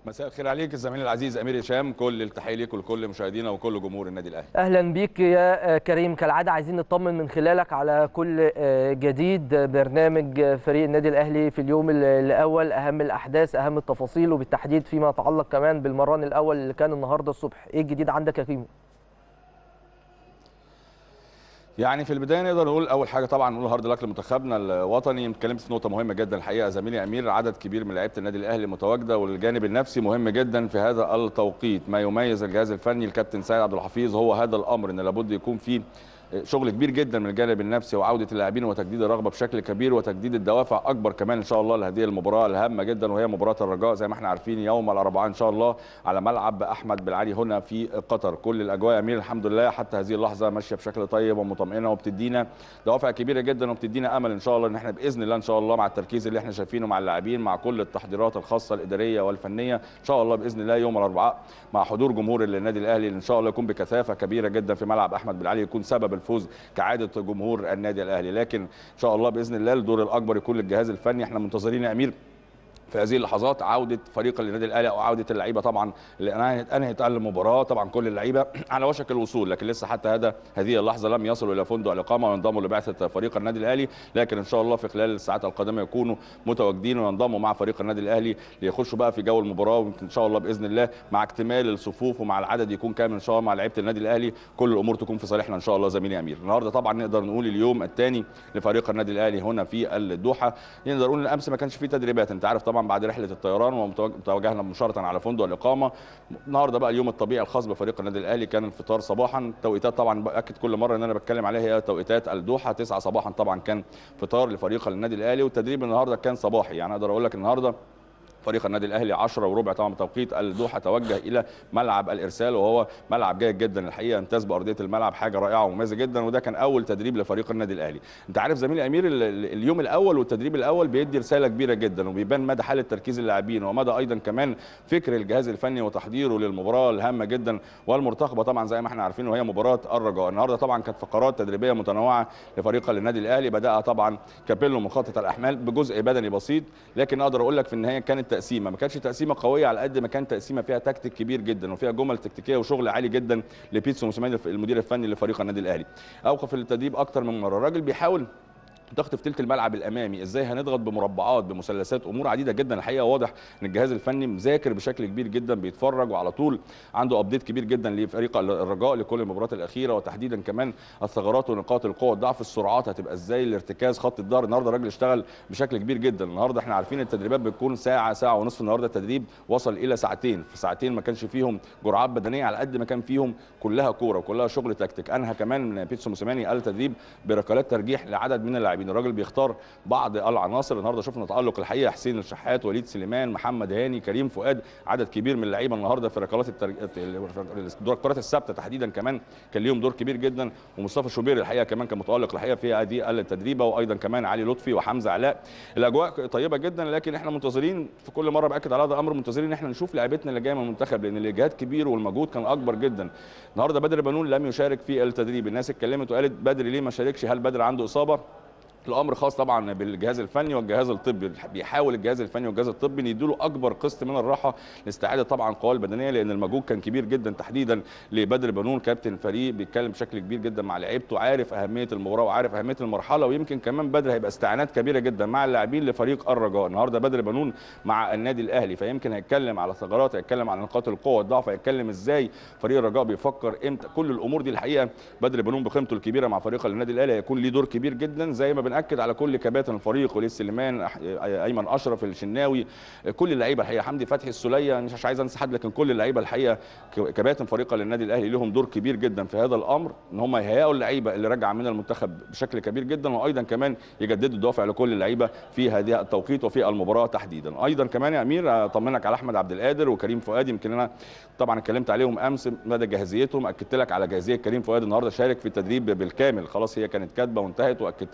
مساء الخير عليك الزميل العزيز امير هشام كل التحيه ليك ولكل مشاهدينا وكل جمهور النادي الاهلي اهلا بيك يا كريم كالعاده عايزين نطمن من خلالك على كل جديد برنامج فريق النادي الاهلي في اليوم الاول اهم الاحداث اهم التفاصيل وبالتحديد فيما يتعلق كمان بالمران الاول اللي كان النهارده الصبح ايه الجديد عندك يا كيمو يعني في البدايه نقدر نقول اول حاجه طبعا نقول هارد لك لمنتخبنا الوطني اتكلمت في نقطه مهمه جدا الحقيقه زميلي امير عدد كبير من لعيبه النادي الاهلي متواجده والجانب النفسي مهم جدا في هذا التوقيت ما يميز الجهاز الفني الكابتن سيد عبد الحفيظ هو هذا الامر ان لابد يكون فيه شغل كبير جدا من الجانب النفسي وعوده اللاعبين وتجديد الرغبه بشكل كبير وتجديد الدوافع اكبر كمان ان شاء الله لهذه المباراه الهامه جدا وهي مباراه الرجاء زي ما احنا عارفين يوم الاربعاء ان شاء الله على ملعب احمد بالعلي هنا في قطر كل الاجواء امير الحمد لله حتى هذه اللحظه ماشيه بشكل طيب ومطمئنه وبتدينا دوافع كبيره جدا وبتدينا امل ان شاء الله ان احنا باذن الله ان شاء الله مع التركيز اللي احنا شايفينه مع اللاعبين مع كل التحضيرات الخاصه الاداريه والفنيه ان شاء الله باذن الله يوم الاربعاء مع حضور جمهور النادي الاهلي ان شاء الله يكون بكثافه كبيره جدا في ملعب احمد بالعلي يكون سبب الفوز كعاده جمهور النادي الاهلي لكن ان شاء الله باذن الله الدور الاكبر يكون للجهاز الفني احنا منتظرين يا امير في هذه اللحظات عوده فريق النادي الاهلي او عوده اللعيبه طبعا اللي انهت المباراه طبعا كل اللعيبه على وشك الوصول لكن لسه حتى هذا هذه اللحظه لم يصلوا الى فندق الاقامه وينضموا لبعثه فريق النادي الاهلي لكن ان شاء الله في خلال الساعات القادمه يكونوا متواجدين وينضموا مع فريق النادي الاهلي ليخشوا بقى في جو المباراه ويمكن ان شاء الله باذن الله مع اكتمال الصفوف ومع العدد يكون كامل ان شاء الله مع لعيبه النادي الاهلي كل الامور تكون في صالحنا ان شاء الله زميلي امير النهارده طبعا نقدر نقول اليوم الثاني لفريق النادي الاهلي هنا في الدوحه نقدر نقول الامس ما كانش فيه تدريبات انت عارف طبعا بعد رحله الطيران وتوجهنا مباشره على فندق الاقامه النهارده بقى اليوم الطبيعي الخاص بفريق النادي الاهلي كان الفطار صباحا توقيتات طبعا باكد كل مره ان انا بتكلم عليها هي توقيتات الدوحه 9 صباحا طبعا كان فطار لفريق النادي الاهلي والتدريب النهارده كان صباحي يعني اقدر اقول لك النهارده فريق النادي الاهلي 10 وربع طبعا بتوقيت الدوحه توجه الى ملعب الارسال وهو ملعب جيد جدا الحقيقه امتاز بارضيه الملعب حاجه رائعه ومميزه جدا وده كان اول تدريب لفريق النادي الاهلي انت عارف زميلي امير اليوم الاول والتدريب الاول بيدي رساله كبيره جدا وبيبان مدى حاله تركيز اللاعبين ومدى ايضا كمان فكر الجهاز الفني وتحضيره للمباراه الهامه جدا والمرتقبه طبعا زي ما احنا عارفين وهي مباراه الرجاء النهارده طبعا كانت فقرات تدريبيه متنوعه لفريق النادي الاهلي بداها طبعا كابيلو مخطط الاحمال بجزء بدني بسيط لكن اقدر اقول لك في النهايه كانت تقسيمه ما كانتش تقسيمه قويه على قد ما كان تقسيمه فيها تكتيك كبير جدا وفيها جمل تكتيكيه وشغل عالي جدا لبيتسو موسيماني المدير الفني لفريق النادي الاهلي اوقف التدريب اكتر من مره الراجل بيحاول ضغط في ثلث الملعب الامامي ازاي هنضغط بمربعات بمثلثات امور عديده جدا الحقيقه واضح ان الجهاز الفني مذاكر بشكل كبير جدا بيتفرج وعلى طول عنده ابديت كبير جدا لفريق الرجاء لكل المباريات الاخيره وتحديدا كمان الثغرات ونقاط القوه والضعف السرعات هتبقى ازاي الارتكاز خط الظهر النهارده الراجل اشتغل بشكل كبير جدا النهارده احنا عارفين التدريبات بتكون ساعه ساعه ونصف النهارده التدريب وصل الى ساعتين في ساعتين ما كانش فيهم جرعات بدنيه على قد ما كان فيهم كلها كوره وكلها شغل تكتيك انهى كمان بيتسو موسيماني قال تدريب بركلات ترجيح لعدد من اللاعبين الراجل بيختار بعض العناصر النهارده شفنا تالق الحقيقه حسين الشحات وليد سليمان محمد هاني كريم فؤاد عدد كبير من اللعيبه النهارده في ركلات الترج... الكرات الثابته تحديدا كمان كان ليهم دور كبير جدا ومصطفى شوبير الحقيقه كمان كان متالق الحقيقه في هذه التدريبه وايضا كمان علي لطفي وحمزه علاء الاجواء طيبه جدا لكن احنا منتظرين في كل مره باكد على هذا الامر منتظرين ان احنا نشوف لعيبتنا اللي جايه من المنتخب لان الاجهاد كبير والمجهود كان اكبر جدا النهارده بدر بنون لم يشارك في التدريب الناس اتكلمت وقالت بدر ليه ما شاركش هل بدر عنده اصابه الامر خاص طبعا بالجهاز الفني والجهاز الطبي بيحاول الجهاز الفني والجهاز الطبي ان يدوا اكبر قسط من الراحه لاستعاده طبعا القوى البدنيه لان المجهود كان كبير جدا تحديدا لبدر بنون كابتن فريق بيتكلم بشكل كبير جدا مع لعيبته عارف اهميه المباراه وعارف اهميه المرحله ويمكن كمان بدر هيبقى استعانات كبيره جدا مع اللاعبين لفريق الرجاء النهارده بدر بنون مع النادي الاهلي فيمكن هيتكلم على ثغرات هيتكلم على نقاط القوه والضعف هيتكلم ازاي فريق الرجاء بيفكر امتى كل الامور دي الحقيقه بدر بنون بقيمته الكبيره مع فريق النادي الاهلي هيكون ليه دور كبير جدا زي ما بناكد على كل كباتن الفريق وليد سليمان ايمن اشرف الشناوي كل اللعيبه الحقيقه حمدي فتحي السوليه مش عايز انسى حد لكن كل اللعيبه الحقيقه كباتن فريق النادي الاهلي لهم دور كبير جدا في هذا الامر ان هم يهيئوا اللعيبه اللي راجعه من المنتخب بشكل كبير جدا وايضا كمان يجددوا الدوافع لكل اللعيبه في هذه التوقيت وفي المباراه تحديدا ايضا كمان يا امير اطمنك على احمد عبد القادر وكريم فؤاد يمكن انا طبعا اتكلمت عليهم امس مدى جاهزيتهم اكدت لك على جاهزيه كريم فؤاد النهارده شارك في التدريب بالكامل خلاص هي كانت كاتبه وانتهت واكدت لك على ان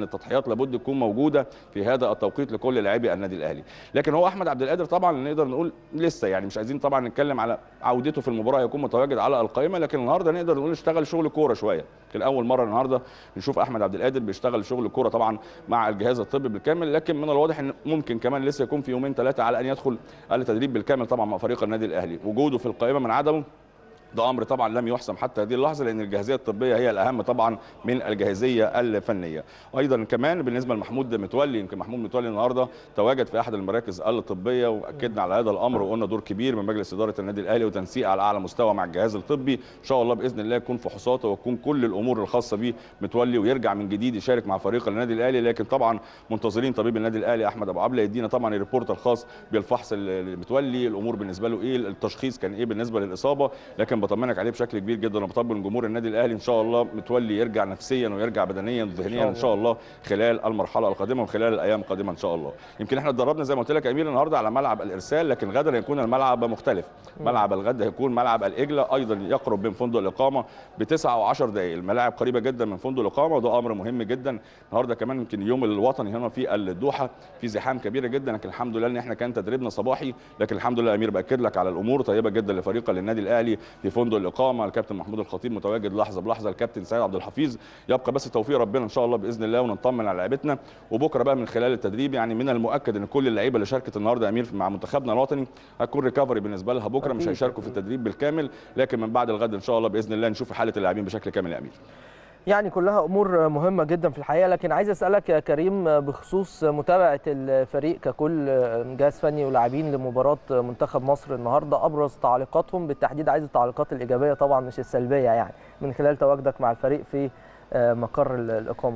لان التضحيات لابد تكون موجوده في هذا التوقيت لكل لاعبي النادي الاهلي لكن هو احمد عبد القادر طبعا نقدر نقول لسه يعني مش عايزين طبعا نتكلم على عودته في المباراه يكون متواجد على القائمه لكن النهارده نقدر نقول اشتغل شغل كوره شويه كان اول مره النهارده نشوف احمد عبد القادر بيشتغل شغل كوره طبعا مع الجهاز الطبي بالكامل لكن من الواضح ان ممكن كمان لسه يكون في يومين ثلاثه على ان يدخل التدريب بالكامل طبعا مع فريق النادي الاهلي وجوده في القائمه من عدمه ده امر طبعا لم يحسم حتى هذه اللحظه لان الجاهزيه الطبيه هي الاهم طبعا من الجاهزيه الفنيه ايضا كمان بالنسبه لمحمود متولي يمكن محمود متولي النهارده تواجد في احد المراكز الطبيه واكدنا على هذا الامر وقلنا دور كبير من مجلس اداره النادي الاهلي وتنسيق على اعلى مستوى مع الجهاز الطبي ان شاء الله باذن الله يكون فحوصاته وتكون كل الامور الخاصه به متولي ويرجع من جديد يشارك مع فريق النادي الاهلي لكن طبعا منتظرين طبيب النادي الاهلي احمد ابو عبله يدينا طبعا الريبورت الخاص بالفحص المتولي الامور بالنسبه له ايه التشخيص كان ايه بالنسبه للاصابه لكن بطمنك عليه بشكل كبير جدا وبطمن جمهور النادي الاهلي ان شاء الله متولي يرجع نفسيا ويرجع بدنيا وذهنيا ان شاء الله خلال المرحله القادمه وخلال الايام القادمه ان شاء الله يمكن احنا اتدربنا زي ما قلت لك يا امير النهارده على ملعب الارسال لكن غدا هيكون الملعب مختلف ملعب الغد هيكون ملعب الاجله ايضا يقرب من فندق الاقامه بتسعة و10 دقائق الملاعب قريبه جدا من فندق الاقامه وده امر مهم جدا النهارده كمان يمكن اليوم الوطني هنا في الدوحه في زحام كبيره جدا لكن الحمد لله ان احنا كان تدريبنا صباحي لكن الحمد لله يا امير باكد لك على الامور طيبه جدا لفريق للنادي الاهلي في فندق الاقامه الكابتن محمود الخطيب متواجد لحظه بلحظه الكابتن سيد عبد الحفيظ يبقى بس توفيق ربنا ان شاء الله باذن الله ونطمن على لعيبتنا وبكره بقى من خلال التدريب يعني من المؤكد ان كل اللعيبه اللي شاركت النهارده يا امير مع منتخبنا الوطني هتكون ريكفري بالنسبه لها بكره مش أكيد. هيشاركوا في التدريب بالكامل لكن من بعد الغد ان شاء الله باذن الله نشوف حاله اللاعبين بشكل كامل يا امير يعني كلها امور مهمه جدا في الحقيقه لكن عايز اسالك يا كريم بخصوص متابعه الفريق ككل جهاز فني ولاعبين لمباراه منتخب مصر النهارده ابرز تعليقاتهم بالتحديد عايز التعليقات الايجابيه طبعا مش السلبيه يعني من خلال تواجدك مع الفريق في مقر الاقامه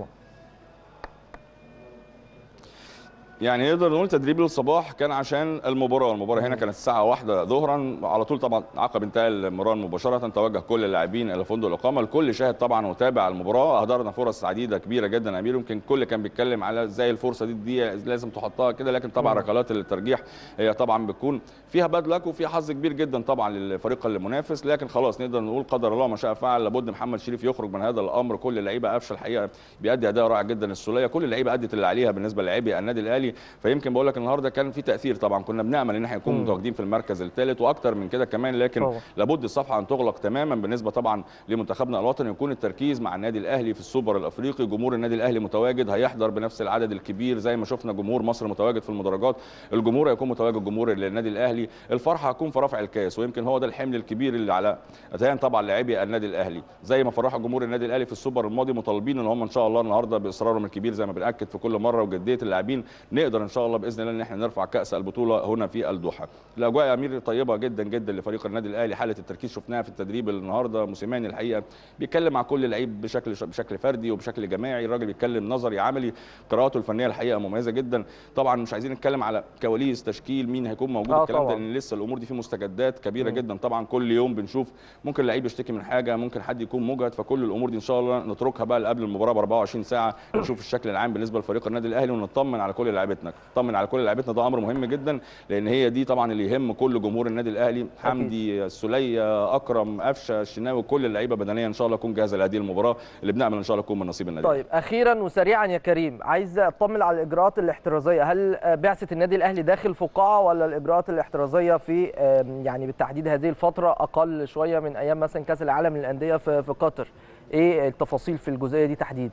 يعني نقدر نقول تدريب الصباح كان عشان المباراه، المباراه هنا كانت الساعه واحدة ظهرا على طول طبعا عقب انتهاء المباراه مباشره توجه كل اللاعبين الى فندق الاقامه، الكل شاهد طبعا وتابع المباراه، اهدرنا فرص عديده كبيره جدا يا امير يمكن الكل كان بيتكلم على ازاي الفرصه دي, دي لازم تحطها كده لكن طبعا مم. ركلات الترجيح هي طبعا بتكون فيها باد لك وفيها حظ كبير جدا طبعا للفريق المنافس لكن خلاص نقدر نقول قدر الله ما شاء فعل لابد محمد شريف يخرج من هذا الامر كل اللعيبه قفشه الحقيقه بيأدي اداء رائع جدا السوليه كل اللعيبه ادت اللي عليها بالنسبه للاعبي النادي الاهلي فيمكن بقول لك النهارده كان في تاثير طبعا كنا بنامل ان احنا نكون مم. متواجدين في المركز الثالث واكتر من كده كمان لكن طبعا. لابد الصفحه ان تغلق تماما بالنسبه طبعا لمنتخبنا الوطني يكون التركيز مع النادي الاهلي في السوبر الافريقي جمهور النادي الاهلي متواجد هيحضر بنفس العدد الكبير زي ما شفنا جمهور مصر متواجد في المدرجات الجمهور هيكون متواجد جمهور للنادي الاهلي الفرحه هتكون في رفع الكاس ويمكن هو ده الحمل الكبير اللي على اذهان طبعا لاعبي النادي الاهلي زي ما فرحوا جمهور النادي الاهلي في السوبر الماضي مطالبين ان هم ان شاء الله النهارده باصرارهم الكبير زي ما بناكد في كل مره وجديه اللاعبين نقدر ان شاء الله باذن الله ان احنا نرفع كاس البطوله هنا في الدوحه الاجواء يا امير طيبه جدا جدا لفريق النادي الاهلي حاله التركيز شفناها في التدريب النهارده موسيماني الحقيقه بيتكلم مع كل لعيب بشكل بشكل فردي وبشكل جماعي الراجل بيتكلم نظري عملي قراءاته الفنيه الحقيقه مميزه جدا طبعا مش عايزين نتكلم على كواليس تشكيل مين هيكون موجود آه الكلام ده طبعاً. لان لسه الامور دي في مستجدات كبيره مم. جدا طبعا كل يوم بنشوف ممكن لعيب يشتكي من حاجه ممكن حد يكون مجهد فكل الامور دي ان شاء الله نتركها بقى قبل المباراه ب 24 ساعه نشوف الشكل العام بالنسبه لفريق النادي الاهلي ونطمن على كل لعيبتنا نطمن على كل لعيبتنا ده امر مهم جدا لان هي دي طبعا اللي يهم كل جمهور النادي الاهلي حمدي السوليه اكرم قفشه الشناوي كل اللعيبه بدنيا ان شاء الله تكون جاهزه لهذه المباراه اللي بنامل ان شاء الله تكون من نصيب النادي طيب اخيرا وسريعا يا كريم عايز اطمن على الاجراءات الاحترازيه هل بعثه النادي الاهلي داخل فقاعه ولا الاجراءات الاحترازيه في آم، يعني بالتحديد هذه الفتره اقل شويه من ايام مثلا كاس العالم للانديه في في قطر ايه التفاصيل في الجزئيه دي تحديدا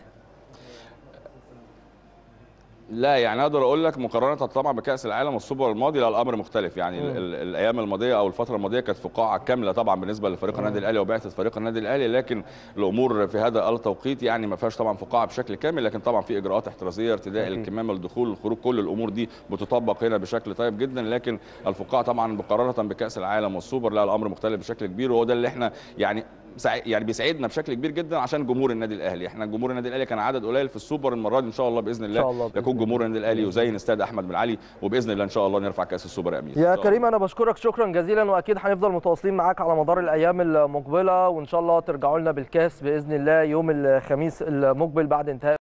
لا يعني اقدر اقول لك مقارنه طبعا بكاس العالم والسوبر الماضي لا الامر مختلف يعني ال- ال- الايام الماضيه او الفتره الماضيه كانت فقاعه كامله طبعا بالنسبه لفريق النادي الاهلي وبعثه فريق النادي الاهلي لكن الامور في هذا التوقيت يعني ما فيهاش طبعا فقاعه بشكل كامل لكن طبعا في اجراءات احترازيه ارتداء أكيد. الكمامه الدخول الخروج كل الامور دي بتطبق هنا بشكل طيب جدا لكن الفقاعه طبعا مقارنه بكاس العالم والسوبر لا الامر مختلف بشكل كبير وهو ده اللي احنا يعني سع- يعني بيسعدنا بشكل كبير جدا عشان جمهور النادي الاهلي احنا جمهور النادي الاهلي كان عدد قليل في السوبر المره دي ان شاء الله باذن الله, شاء الله بإذن يكون الله. جمهور النادي الاهلي يزين استاد احمد بن علي وباذن الله ان شاء الله نرفع كاس السوبر يا امير إن يا شاء الله. كريم انا بشكرك شكرا جزيلا واكيد هنفضل متواصلين معاك على مدار الايام المقبله وان شاء الله ترجعوا لنا بالكاس باذن الله يوم الخميس المقبل بعد انتهاء